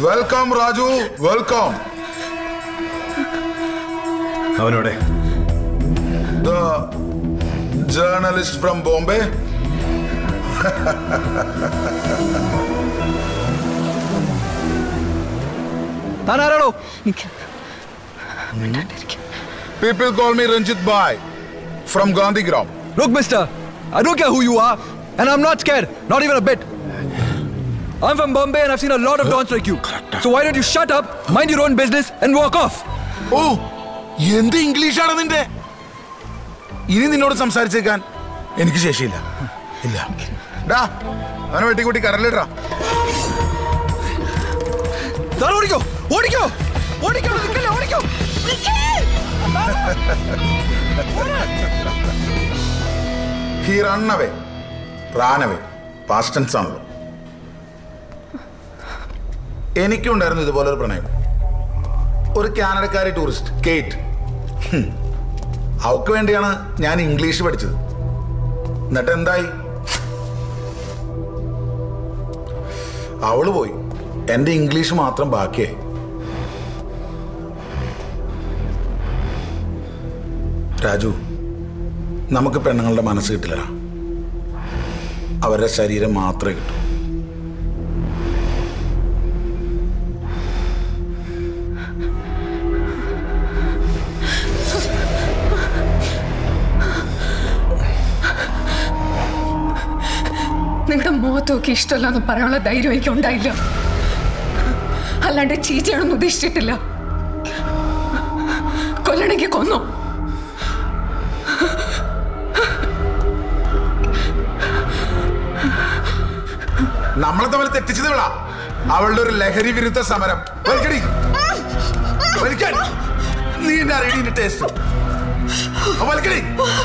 Welcome Raju welcome അവനോടെ the journalist from Bombay താൻ ആരാടോ people call me Ranjith bhai from Gandhigram Look, mister, I don't care who you are, and I'm not scared, not even a bit. I'm from Bombay and I've seen a lot of dons like you. So why don't you shut up, mind your own business, and walk off? ഓ എന്ത് ഇംഗ്ലീഷാണ് നിന്റെ ഇനി നിന്നോട് സംസാരിച്ചേക്കാൻ എനിക്ക് ശേഷിയില്ല ഇല്ല ഡാ അവനെ വെട്ടിക്കൂട്ടി കരലിടാ താൻ ഓടിക്കോ ഓടിക്കോ ഓടിക്കോ നിൽക്കല്ലേ ഓടിക്കോ ഹി റണ്ണവേ റാനവേ പാസ്റ്റൻസ് ആണല്ലോ എനിക്കും ഉണ്ടായിരുന്നു ഇതുപോലെ ഒരു പ്രണയം ഒരു കാനഡക്കാരി ടൂറിസ്റ്റ് കേറ്റ് ഹും. അവക്ക് വേണ്ടിയാണ് ഞാൻ ഇംഗ്ലീഷ് പഠിച്ചത് എന്നിട്ട് എന്തായി അവള് പോയി എൻ്റെ ഇംഗ്ലീഷ് മാത്രം ബാക്കിയായി രാജു നമുക്ക് പെണ്ണുങ്ങളുടെ മനസ്സ് കിട്ടില്ലടാ അവരുടെ ശരീരം മാത്രമേ കിട്ടൂ നിങ്ങളുടെ മുഖത്ത് നോക്കി ഇഷ്ടമല്ല എന്ന് പറയാനുള്ള ധൈര്യം എനിക്ക് ഉണ്ടായില്ല അല്ലാണ്ട് ചീച്ചയാണെന്ന് ഉദ്ദേശിച്ചിട്ടില്ല കൊല്ലണമെങ്കിൽ കൊന്നു നമ്മളെ തമ്മിൽ തെറ്റിച്ചത് വിള അവളുടെ ഒരു ലഹരി വിരുദ്ധ സമരം വലിക്കടി. വലിക്കാൻ. നീ എന്റെ അറിയടി ടേസ്റ്റ് വലിക്കടി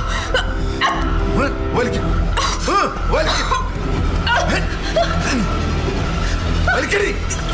വലിക്കും വലിക്കും വലിക്കടി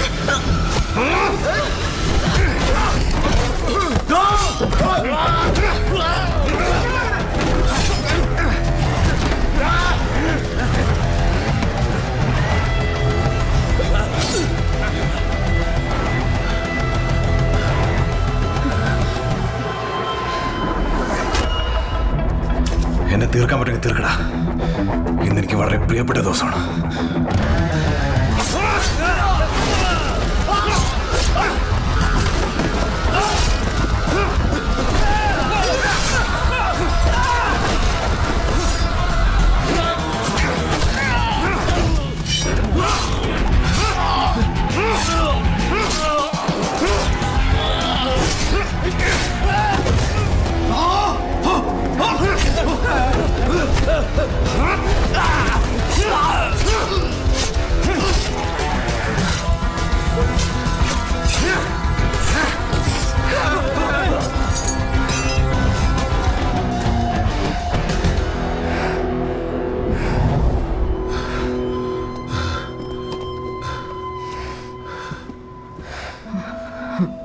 എന്നെ തീർക്കാൻ പറ്റുമെങ്കിൽ തീർക്കടാ ഇന്ന് എനിക്ക് വളരെ പ്രിയപ്പെട്ട ദിവസമാണ് ഹും.